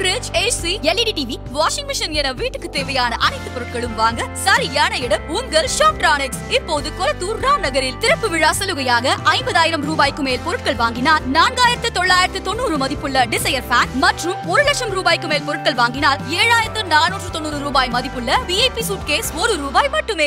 Fridge AC LED TV washing machine என வீட்டுக்கு தேவையான அனைத்து பொருட்களும் வாங்க சரியான இடம் உங்கள் ஷாப்ட்ரானிக்ஸ் இப்போது கொளத்தூர் ராம் நகரில் திறப்பு விழா சலுகையாக ஐம்பதாயிரம் ரூபாய்க்கு மேல் பொருட்கள் வாங்கினால் நான்காயிரத்து தொள்ளாயிரத்து தொண்ணூறு மதிப்புள்ள டிசையர் ஃபேன் மற்றும் ஒரு லட்சம் ரூபாய்க்கு மேல் பொருட்கள் வாங்கினால் ஏழாயிரத்து நானூற்று தொண்ணூறு ரூபாய் மதிப்புள்ள விஐபி சூட்கேஸ் ஒரு ரூபாய் மட்டுமே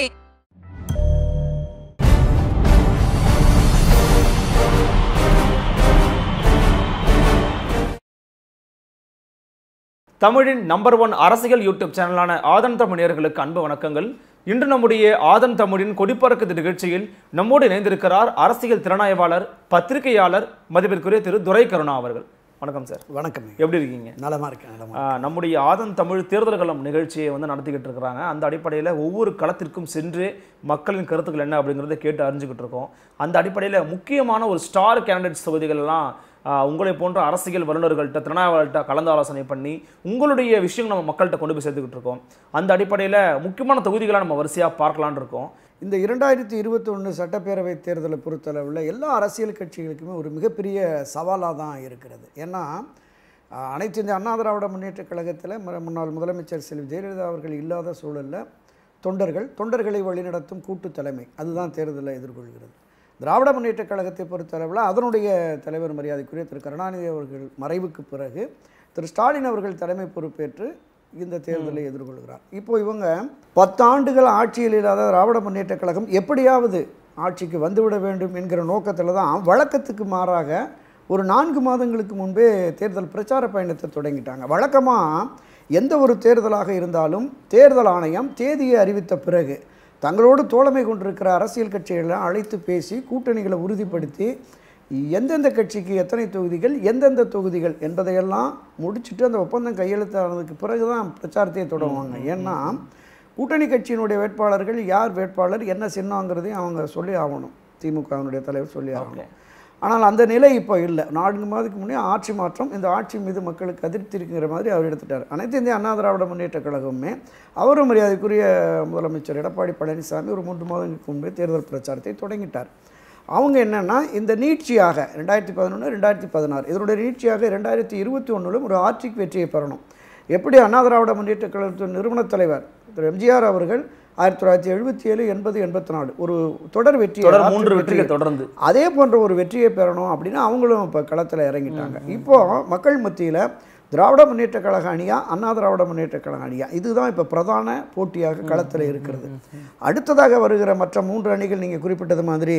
தமிழின் நம்பர் ஒன் அரசியல் யூடியூப் சேனலான ஆதன் தமிழர்களுக்கு அன்பு வணக்கங்கள் இன்று நம்முடைய ஆதன் தமிழின் கொடிப்பறக்குது நிகழ்ச்சியில் நம்மோடு இணைந்திருக்கிறார் அரசியல் திறனாய்வாளர் பத்திரிகையாளர் மதிப்பிற்குரிய திரு துரை கருணா அவர்கள் வணக்கம் சார் வணக்கம் எப்படி இருக்கீங்க நலமா இருக்கேன் நலமா ஆஹ், நம்முடைய ஆதன் தமிழ் தேர்தல் களம் நிகழ்ச்சியை வந்து நடத்திக்கிட்டு இருக்கிறாங்க அந்த அடிப்படையில் ஒவ்வொரு களத்திற்கும் சென்று மக்களின் கருத்துக்கள் என்ன அப்படிங்கிறத கேட்டு அறிஞ்சுக்கிட்டு இருக்கோம் அந்த அடிப்படையில் முக்கியமான ஒரு ஸ்டார் கேண்டிடேட்ஸ் தொகுதிகள் எல்லாம் ஆஹ், உங்களை போன்ற அரசியல் வல்லுநர்கள்ட்ட திறனாய்வாளர்கிட்ட கலந்து ஆலோசனை பண்ணி உங்களுடைய விஷயம் நம்ம மக்கள்கிட்ட கொண்டு போய் சேர்த்துக்கிட்டு இருக்கோம் அந்த அடிப்படையில் முக்கியமான தொகுதிகளை நம்ம வரிசையாக பார்க்கலான்னு இருக்கோம் இந்த இரண்டாயிரத்தி இருபத்தி ஒன்று சட்டப்பேரவை தேர்தலை பொறுத்தளவில் எல்லா அரசியல் கட்சிகளுக்குமே ஒரு மிகப்பெரிய சவாலாக தான் இருக்கிறது ஏன்னா ஆஹ், அனைத்து இந்திய அண்ணா திராவிட முன்னேற்றக் கழகத்தில் மு- முன்னாள் முதலமைச்சர் செல்வி ஜெயலலிதா அவர்கள் இல்லாத சூழலில் தொண்டர்கள் தொண்டர்களை வழிநடத்தும் கூட்டு தலைமை அதுதான் தேர்தலை எதிர்கொள்கிறது திராவிட முன்னேற்றக் கழகத்தை பொறுத்தளவில் அதனுடைய தலைவர் மரியாதைக்குரிய திரு கருணாநிதி அவர்கள் மறைவுக்கு பிறகு திரு ஸ்டாலின் அவர்கள் தலைமை பொறுப்பேற்று இந்த தேர்தலை எதிர்கொள்கிறார் இப்போ இவங்க பத்தாண்டுகள் ஆட்சியில் இல்லாத திராவிட முன்னேற்றக் கழகம் எப்படியாவது ஆட்சிக்கு வந்துவிட வேண்டும் என்கிற நோக்கத்தில் தான் வழக்கத்துக்கு மாறாக ஒரு நான்கு மாதங்களுக்கு முன்பே தேர்தல் பிரச்சார பயணத்தை தொடங்கிட்டாங்க வழக்கமாக எந்த ஒரு தேர்தலாக இருந்தாலும் தேர்தல் ஆணையம் தேதியை அறிவித்த பிறகு தங்களோடு தோழமை கொண்டிருக்கிற அரசியல் கட்சிகளை அழைத்து பேசி கூட்டணிகளை உறுதிப்படுத்தி எந்தெந்த கட்சிக்கு எத்தனை தொகுதிகள் எந்தெந்த தொகுதிகள் என்பதையெல்லாம் முடிச்சுட்டு அந்த ஒப்பந்தம் கையெழுத்தானதுக்கு பிறகு தான் பிரச்சாரத்தையே தொடங்குவாங்க ஏன்னா கூட்டணி கட்சியினுடைய வேட்பாளர்கள் யார் வேட்பாளர் என்ன சின்னங்கிறதையும் அவங்க சொல்லி ஆகணும் திமுகவினுடைய தலைவர் சொல்லி ஆகணும் ஆனால் அந்த நிலை இப்போ இல்லை நான்கு மாதத்துக்கு முன்னே ஆட்சி மாற்றம் இந்த ஆட்சி மீது மக்களுக்கு அதிருப்தி இருக்குங்கிற மாதிரி அவர் எடுத்துட்டார் அனைத்து இந்திய அண்ணா திராவிட முன்னேற்ற கழகமுமே அவரும் மரியாதைக்குரிய முதலமைச்சர் எடப்பாடி பழனிசாமி ஒரு மூன்று மாதங்களுக்கு முன்பே தேர்தல் பிரச்சாரத்தை தொடங்கிட்டார் அவங்க என்னென்னா இந்த நீட்சியாக ரெண்டாயிரத்தி பதினொன்று ரெண்டாயிரத்தி பதினாறு இதனுடைய நீட்சியாக ரெண்டாயிரத்தி இருபத்தி ஒன்றிலும் ஒரு ஆட்சிக்கு வெற்றியை பெறணும் எப்படி அண்ணா திராவிட முன்னேற்ற கழகத்தின் நிறுவனத் தலைவர் திரு எம்ஜிஆர் அவர்கள் ஆயிரத்தி தொள்ளாயிரத்தி எழுபத்தி ஏழு எண்பது எண்பத்தி நாலு ஒரு தொடர் வெற்றி தொடர் ஆட்சி மூன்று வெற்றியை வெற்றிகள் தொடர்ந்து அதே போன்ற ஒரு வெற்றியை பெறணும் அப்படின்னு அவங்களும் இப்போ களத்தில் இறங்கிட்டாங்க இப்போ மக்கள் மத்தியில் திராவிட முன்னேற்ற கழக அணியா அண்ணா திராவிட முன்னேற்ற கழக அணியா இதுதான் இப்போ பிரதான போட்டியாக களத்தில் இருக்கிறது அடுத்ததாக வருகிற மற்ற மூன்று அணிகள் நீங்கள் குறிப்பிட்டது மாதிரி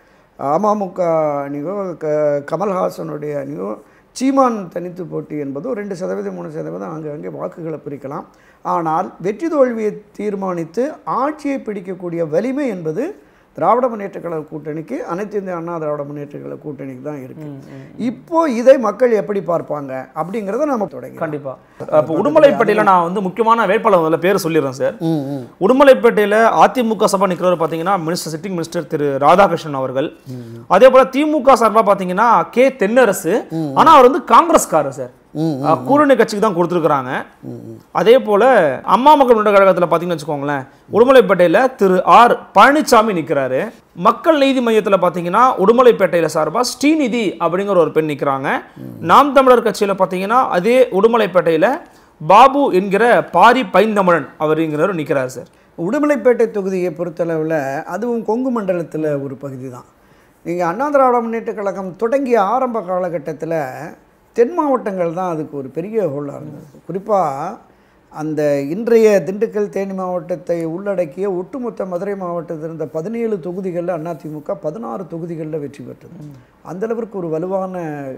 அமமுக அணியோ க கமல்ஹாசனுடைய அணியோ சீமான் தனித்து போட்டி என்பது ஒரு ரெண்டு சதவீதம் மூணு சதவீதம் அங்கங்கே வாக்குகளை பிரிக்கலாம் ஆனால் வெற்றி தோல்வியை தீர்மானித்து ஆட்சியை பிடிக்கக்கூடிய வலிமை என்பது திராவிட முன்னேற்ற கழக கூட்டணிக்கு அனைத்து இந்திய அண்ணா திராவிட முன்னேற்ற கழக கூட்டணிக்கு தான் இருக்கு இப்போ இதை மக்கள் எப்படி பார்ப்பாங்க அப்படிங்கிறத நம்ம தொடங்கி கண்டிப்பா இப்போ உடுமலைப்பேட்டையில நான் வந்து முக்கியமான வேட்பாளர் முதல்ல பேர் சொல்லிடுறேன் சார் உடுமலைப்பேட்டையில அதிமுக சபா நிற்கிறவர் பார்த்தீங்கன்னா minister sitting minister Thiru Radhakrishnan அவர்கள் அதே போல திமுக சார்பா பார்த்தீங்கன்னா கே தென்னரசு ஆனா அவர் வந்து காங்கிரஸ்காரர் சார் அஹ், கூட்டணி கட்சிக்கு தான் கொடுத்துருக்குறாங்க அதே போல அம்மா மக்கள் முன்னேற்ற கழகத்தில் பார்த்தீங்கன்னு வச்சுக்கோங்களேன் உடுமலைப்பேட்டையில திரு ஆர் பழனிசாமி நிற்கிறாரு மக்கள் நீதி மையத்தில் பார்த்தீங்கன்னா உடுமலைப்பேட்டையில் சார்பா ஸ்ரீநிதி அப்படிங்கிற ஒரு பெண் நிற்கிறாங்க நாம் தமிழர் கட்சியில் பார்த்தீங்கன்னா அதே உடுமலைப்பேட்டையில் பாபு என்கிற பாரி பைந்தமிழன் அவருங்கிறவர் நிற்கிறார் சார் உடுமலைப்பேட்டை தொகுதியை பொறுத்தளவில் அதுவும் கொங்கு மண்டலத்தில் ஒரு பகுதி தான் நீங்கள் அண்ணா திராவிட முன்னேற்ற கழகம் தொடங்கிய ஆரம்ப காலகட்டத்தில் தென் மாவட்டங்கள் தான் அதுக்கு ஒரு பெரிய ஹோலாக இருந்தது குறிப்பாக அந்த இன்றைய திண்டுக்கல் தேனி மாவட்டத்தை உள்ளடக்கிய ஒட்டுமொத்த மதுரை மாவட்டத்தில் இருந்த பதினேழு தொகுதிகளில் அதிமுக பதினாறு தொகுதிகளில் வெற்றி பெற்றது அந்த அளவிற்கு ஒரு வலுவான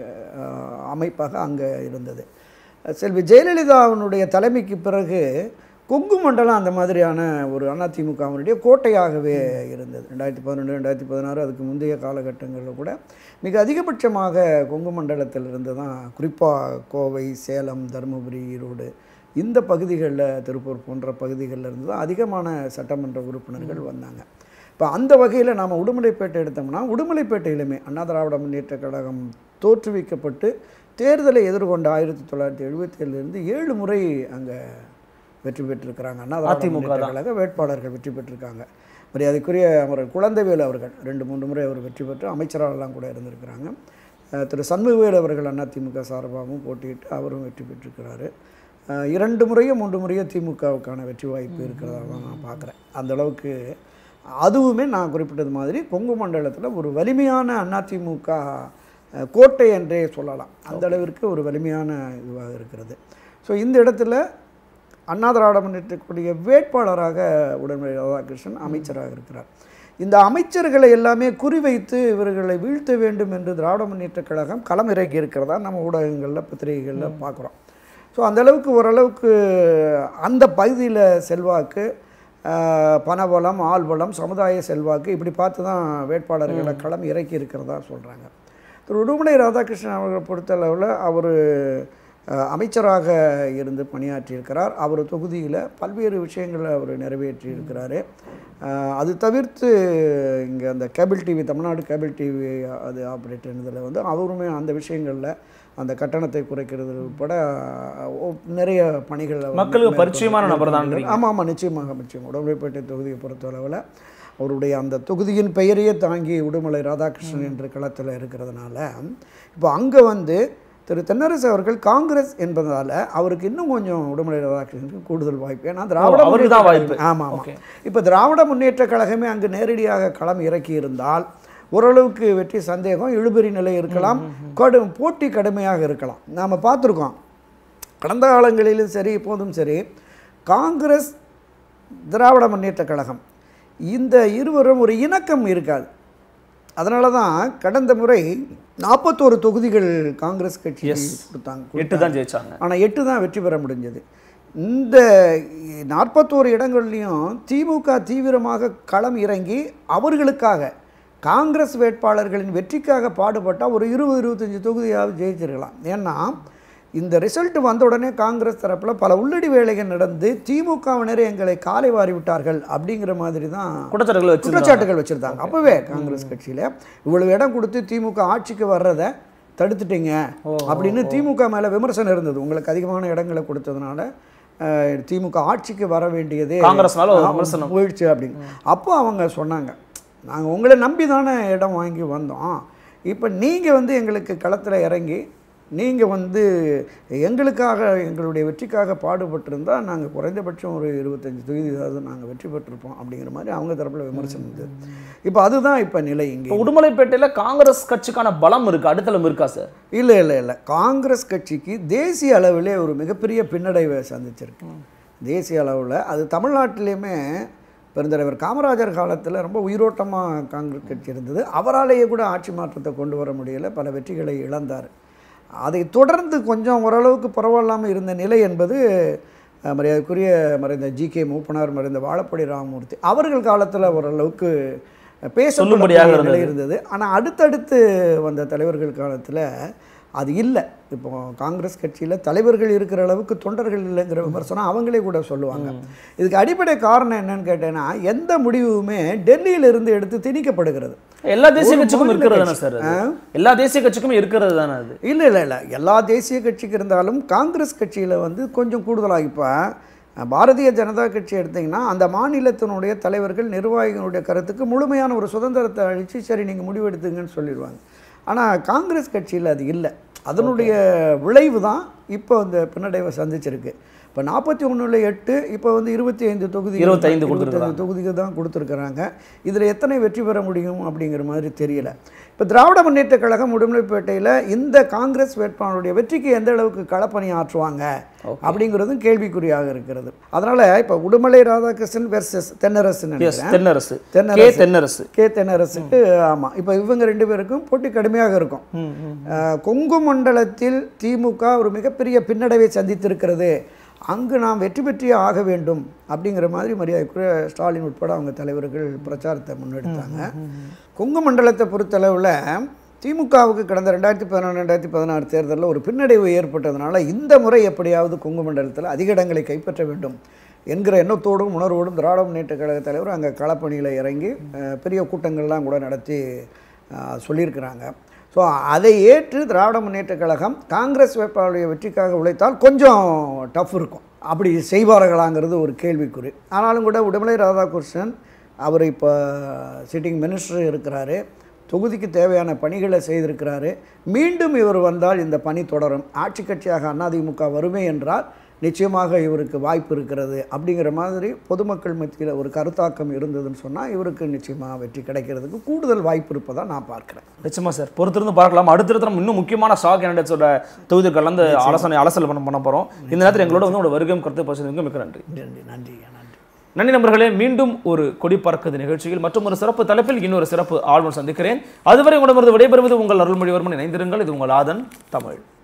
அஹ், அமைப்பாக அங்கே இருந்தது செல்வி ஜெயலலிதாவினுடைய தலைமைக்கு பிறகு கொங்கு மண்டலம் அந்த மாதிரியான ஒரு அதிமுகவினுடைய கோட்டையாகவே இருந்தது ரெண்டாயிரத்தி பதினொன்று ரெண்டாயிரத்தி பதினாறு அதுக்கு முந்தைய காலகட்டங்களில் கூட மிக அதிகபட்சமாக கொங்கு மண்டலத்தில் இருந்து தான் குறிப்பாக கோவை சேலம் தருமபுரி ஈரோடு இந்த பகுதிகளில் திருப்பூர் போன்ற பகுதிகளில் இருந்து தான் அதிகமான சட்டமன்ற உறுப்பினர்கள் வந்தாங்க இப்போ அந்த வகையில் நாம் உடுமலைப்பேட்டை எடுத்தோம்னா உடுமலைப்பேட்டையிலுமே அண்ணா திராவிட முன்னேற்ற கழகம் தோற்றுவிக்கப்பட்டு தேர்தலை எதிர்கொண்ட ஆயிரத்தி தொள்ளாயிரத்தி எழுபத்தி ஏழுலேருந்து ஏழு முறை அங்கே வெற்றி பெற்றிருக்கிறாங்க அண்ணா திராவிட அதிமுக முன்னேற்ற தான். கழக வேட்பாளர்கள் வெற்றி பெற்றிருக்காங்க மரியாதைக்குரிய அவர் குழந்தைவேலு அவர்கள் ரெண்டு மூன்று முறை அவர் வெற்றி பெற்று அமைச்சராகலாம் கூட இருந்திருக்கிறாங்க அஹ், திரு சண்முகவேல் அவர்கள் அதிமுக சார்பாகவும் போட்டியிட்டு அவரும் வெற்றி பெற்றிருக்கிறாரு அஹ், இரண்டு முறையோ மூன்று முறையோ திமுகவுக்கான வெற்றி வாய்ப்பு இருக்கிறதா தான் நான் பார்க்குறேன் அந்த அளவுக்கு அதுவுமே நான் குறிப்பிட்டது மாதிரி கொங்கு மண்டலத்தில் ஒரு வலிமையான அதிமுக அஹ், கோட்டை என்றே சொல்லலாம் அந்த அளவிற்கு ஒரு வலிமையான இதுவாக இருக்கிறது ஸோ இந்த இடத்துல அண்ணா திராவிட முன்னேற்றக்கூடிய வேட்பாளராக உடன்மொழி ராதாகிருஷ்ணன் அமைச்சராக இருக்கிறார் இந்த அமைச்சர்களை எல்லாமே குறிவைத்து இவர்களை வீழ்த்த வேண்டும் என்று திராவிட முன்னேற்றக் கழகம் களமிறக்கி இருக்கிறதா நம்ம ஊடகங்களில் பத்திரிகைகளில் பார்க்குறோம் ஸோ அந்த அளவுக்கு ஓரளவுக்கு அந்த பகுதியில் செல்வாக்கு ஆஹ், பணபலம் ஆள்பலம் சமுதாய செல்வாக்கு இப்படி பார்த்து தான் வேட்பாளர்களை களம் இறக்கி இருக்கிறதா சொல்கிறாங்க திரு உடுமலை ராதாகிருஷ்ணன் அவர்களை பொறுத்தளவில் அவர் அமைச்சராக இருந்து பணியாற்றியிருக்கிறார் அவர் தொகுதியில் பல்வேறு விஷயங்களை அவர் நிறைவேற்றியிருக்கிறாரு அஹ், அது தவிர்த்து இங்கே அந்த cable TV Tamil Nadu cable TV அது ஆப்ரேட்டர் இதில் வந்து அவருமே அந்த விஷயங்களில் அந்த கட்டணத்தை குறைக்கிறது உட்பட அஹ், ஒ- நிறைய பணிகள் அவர் மக்களுக்கு மேற்கொண்டு- பரிச்சயமான நபர் தான் ஆமாம் ஆமாம் நிச்சயமாக நிச்சயம் உடம்பைப்பேட்டை தொகுதியை பொறுத்தளவில் அவருடைய அந்த தொகுதியின் பெயரையே தாங்கி உடுமலை ராதாகிருஷ்ணன் என்ற களத்தில் இருக்கிறதுனால இப்போ அங்கே வந்து திரு தென்னரசு அவர்கள் காங்கிரஸ் என்பதால் அவருக்கு இன்னும் கொஞ்சம் உடுமலை ராதாகிருஷ்ணனுக்கு கூடுதல் வாய்ப்பு ஏன்னா திராவிட அவருக்கு தான் முன்னேற்ற வாய்ப்பு. கழகம் ஆமாம் Okay. ஆமாம் இப்போ திராவிட முன்னேற்ற கழகமே அங்கு நேரடியாக களம் இறக்கி இருந்தால் ஓரளவுக்கு வெற்றி சந்தேகம் இழுபறி நிலை இருக்கலாம் கடும் போட்டி கடுமையாக இருக்கலாம் நாம் பார்த்துருக்கோம் கடந்த காலங்களிலும் சரி இப்போதும் சரி காங்கிரஸ் திராவிட முன்னேற்ற கழகம் இந்த இருவரும் ஒரு இணக்கம் இருக்காது அதனால தான் கடந்த முறை நாற்பத்தோரு தொகுதிகள் காங்கிரஸ் கட்சி Yes. கொடுத்தாங்க எட்டு தான் ஜெயிச்சாங்க ஆனால் எட்டு தான் வெற்றி பெற முடிஞ்சது இந்த நாற்பத்தோரு இடங்கள்லையும் திமுக தீவிரமாக களம் இறங்கி அவர்களுக்காக காங்கிரஸ் வேட்பாளர்களின் வெற்றிக்காக பாடுபட்டால் ஒரு இருபது இருபத்தஞ்சி தொகுதியாவது ஜெயிச்சிருக்கலாம் ஏன்னா இந்த ரிசல்ட் வந்த உடனே காங்கிரஸ் தரப்பில் பல உள்ளடி வேலைகள் நடந்து திமுகவினரே எங்களை காலை வாரி விட்டார்கள் அப்படிங்கிற மாதிரி தான் குற்றச்சாட்டுகளை வச்சு குற்றச்சாட்டுகள் வச்சிருந்தாங்க அப்பவே காங்கிரஸ் கட்சியில இவ்வளவு இடம் கொடுத்து திமுக ஆட்சிக்கு வர்றதை தடுத்துட்டீங்க அப்படின்னு திமுக மேல விமர்சனம் இருந்தது உங்களுக்கு அதிகமான இடங்களை கொடுத்ததுனால அஹ், திமுக ஆட்சிக்கு வர வேண்டியதே காங்கிரஸ்னால ஒரு ஆ, விமர்சனம். போயிடுச்சு அப்படின்னு அப்போ அவங்க சொன்னாங்க நாங்க உங்களை நம்பி தானே இடம் வாங்கி வந்தோம் இப்போ நீங்க வந்து எங்களுக்கு களத்துல இறங்கி நீங்க வந்து எங்களுக்காக எங்களுடைய வெற்றிக்காக பாடுபட்டிருந்தா நாங்க குறைந்தபட்சம் ஒரு இருபத்தஞ்சு தொகுதியாவது நாங்க வெற்றி பெற்றிருப்போம் அப்படிங்கிற மாதிரி அவங்க தரப்புல விமர்சனம் இருந்தது இப்போ அதுதான் இப்போ நிலை இங்கே இப்போ உடுமலைப்பேட்டையில காங்கிரஸ் கட்சிக்கான பலம் இருக்கு அடித்தளம் இருக்கா சார் இல்லை இல்லை இல்லை காங்கிரஸ் கட்சிக்கு தேசிய அளவிலே ஒரு மிகப்பெரிய பின்னடைவை சந்திச்சிருக்கு தேசிய அளவில் அது தமிழ்நாட்டிலையுமே பெருந்தலைவர் காமராஜர் காலத்தில் ரொம்ப உயிரோட்டமாக காங்கிரஸ் கட்சி இருந்தது அவராலேயே கூட ஆட்சி மாற்றத்தை கொண்டு வர முடியல பல வெற்றிகளை இழந்தார் அதை தொடர்ந்து கொஞ்சம் ஓரளவுக்கு பரவாயில்லாமல் இருந்த நிலை என்பது அஹ், மரியாதைக்குரிய மறைந்த ஜி கே மூப்பனார் மறைந்த வாழப்படி ராமமூர்த்தி அவர்கள் காலத்தில் ஓரளவுக்கு பேச சொல்லும்படியாக இருந்தது. நிலை இருந்தது ஆனால் அடுத்தடுத்து வந்த தலைவர்கள் காலத்தில் அது இல்லை இப்போ காங்கிரஸ் கட்சியில் தலைவர்கள் இருக்கிற அளவுக்கு தொண்டர்கள் இல்லைங்கிற விமர்சனம் அவங்களே கூட சொல்லுவாங்க இதுக்கு அடிப்படை காரணம் என்னன்னு கேட்டேன்னா எந்த முடிவுமே டெல்லியிலிருந்து எடுத்து திணிக்கப்படுகிறது எல்லா தேசிய ஒரு கட்சிக்கும் மாநில இருக்கிறது தானே கட்சி. சார் அது? ஆ? எல்லா தேசிய கட்சிக்கும் இருக்கிறது தானே அது இல்லை இல்லை இல்லை எல்லா தேசிய கட்சிக்கு இருந்தாலும் காங்கிரஸ் கட்சியில் வந்து கொஞ்சம் கூடுதலாக இப்போ பாரதிய ஜனதா கட்சி எடுத்தீங்கன்னா அந்த மாநிலத்தினுடைய தலைவர்கள் நிர்வாகிகளுடைய கருத்துக்கு முழுமையான ஒரு சுதந்திரத்தை அழித்து சரி நீங்கள் முடிவெடுத்துங்கன்னு சொல்லிடுவாங்க ஆனால் காங்கிரஸ் கட்சியில் அது இல்லை அதனுடைய விளைவு தான் இப்போ இந்த பின்னடைவை சந்திச்சிருக்கு இப்போ நாற்பத்தி ஒன்றில் எட்டு இப்போ வந்து இருபத்தி ஐந்து தொகுதி 25 கொடுத்திருக்காங்க. தொகுதிக்கு தான் கொடுத்துருக்குறாங்க இதில் எத்தனை வெற்றி பெற முடியும் அப்படிங்கிற மாதிரி தெரியல இப்போ திராவிட முன்னேற்ற கழகம் உடுமலைப்பேட்டையில் இந்த காங்கிரஸ் வேட்பாளருடைய வெற்றிக்கு எந்த அளவுக்கு களப்பணி ஆற்றுவாங்க அப்படிங்கிறதும் கேள்விக்குறியாக இருக்கிறது அதனால் இப்போ Udumalai Radhakrishnan versus Thennarasu S Thennarasu K Thennarasu. Thennarasu K தென்னரசுக்கு ஆமாம் இப்போ இவங்க ரெண்டு பேருக்கும் போட்டி கடுமையாக இருக்கும் அஹ், கொங்கு மண்டலத்தில் திமுக ஒரு மிகப்பெரிய பின்னடைவை சந்தித்திருக்கிறது அங்கு நாம் வெற்றி பெற்றியே ஆக வேண்டும் அப்படிங்கிற மாதிரி மரியாதைக்குரிய ஸ்டாலின் உட்பட அவங்க தலைவர்கள் பிரச்சாரத்தை முன்னெடுத்தாங்க கொங்கு மண்டலத்தை பொறுத்தளவில் திமுகவுக்கு கடந்த ரெண்டாயிரத்தி பதினொன்று ரெண்டாயிரத்தி பதினாறு தேர்தலில் ஒரு பின்னடைவு ஏற்பட்டதுனால இந்த முறை எப்படியாவது கொங்கு மண்டலத்தில் அதிக இடங்களை கைப்பற்ற வேண்டும் என்கிற எண்ணத்தோடும் உணர்வோடும் திராவிட முன்னேற்ற கழக தலைவர் அங்கே களப்பணியில் இறங்கி அஹ், பெரிய கூட்டங்கள்லாம் கூட நடத்தி அஹ், சொல்லியிருக்கிறாங்க ஸோ அதை ஏற்று திராவிட முன்னேற்ற கழகம் காங்கிரஸ் வேட்பாளருடைய வெற்றிக்காக உழைத்தால் கொஞ்சம் டஃப் இருக்கும் அப்படி செய்வார்களாங்கிறது ஒரு கேள்விக்குறி ஆனாலும் கூட உடுமலை ராதாகிருஷ்ணன் அவர் இப்போ சிட்டிங் மினிஸ்டர் இருக்கிறாரு தொகுதிக்கு தேவையான பணிகளை செய்திருக்கிறாரு மீண்டும் இவர் வந்தால் இந்த பணி தொடரும் ஆட்சி கட்சியாக அதிமுக வருமே என்றால் நிச்சயமாக இவருக்கு வாய்ப்பு இருக்கிறது அப்படிங்கிற மாதிரி பொதுமக்கள் மத்தியில் ஒரு கருத்தாக்கம் இருந்ததுன்னு சொன்னால் இவருக்கு நிச்சயமாக வெற்றி கிடைக்கிறதுக்கு கூடுதல் வாய்ப்பு இருப்பதா நான் பார்க்குறேன் நிச்சயமா சார் பொறுத்திருந்து பார்க்கலாம் அடுத்தடுத்த நம்ம இன்னும் முக்கியமான ஸ்டாக் கேண்டிடேட்ஸோட தொகுதி கலந்து ஆலோசனை அலசல் பண்ண பண்ண போறோம் இந்த நேரத்தில் எங்களோட வந்து உங்களோட வருகையும் கருத்து பரிசோதனைக்கும் மிக்க நன்றி நன்றி நன்றி நன்றி நன்றி நண்பர்களே மீண்டும் ஒரு கொடி பறக்குது நிகழ்ச்சியில் மற்றும் ஒரு சிறப்பு தலைப்பில் இன்னொரு சிறப்பு ஆழ்வன் சந்திக்கிறேன் அதுவரை உடம்பு விடைபெறுவது உங்கள் அருள்மொழிவர்மன் இணைந்திருங்கள் இது உங்கள் ஆதன் தமிழ்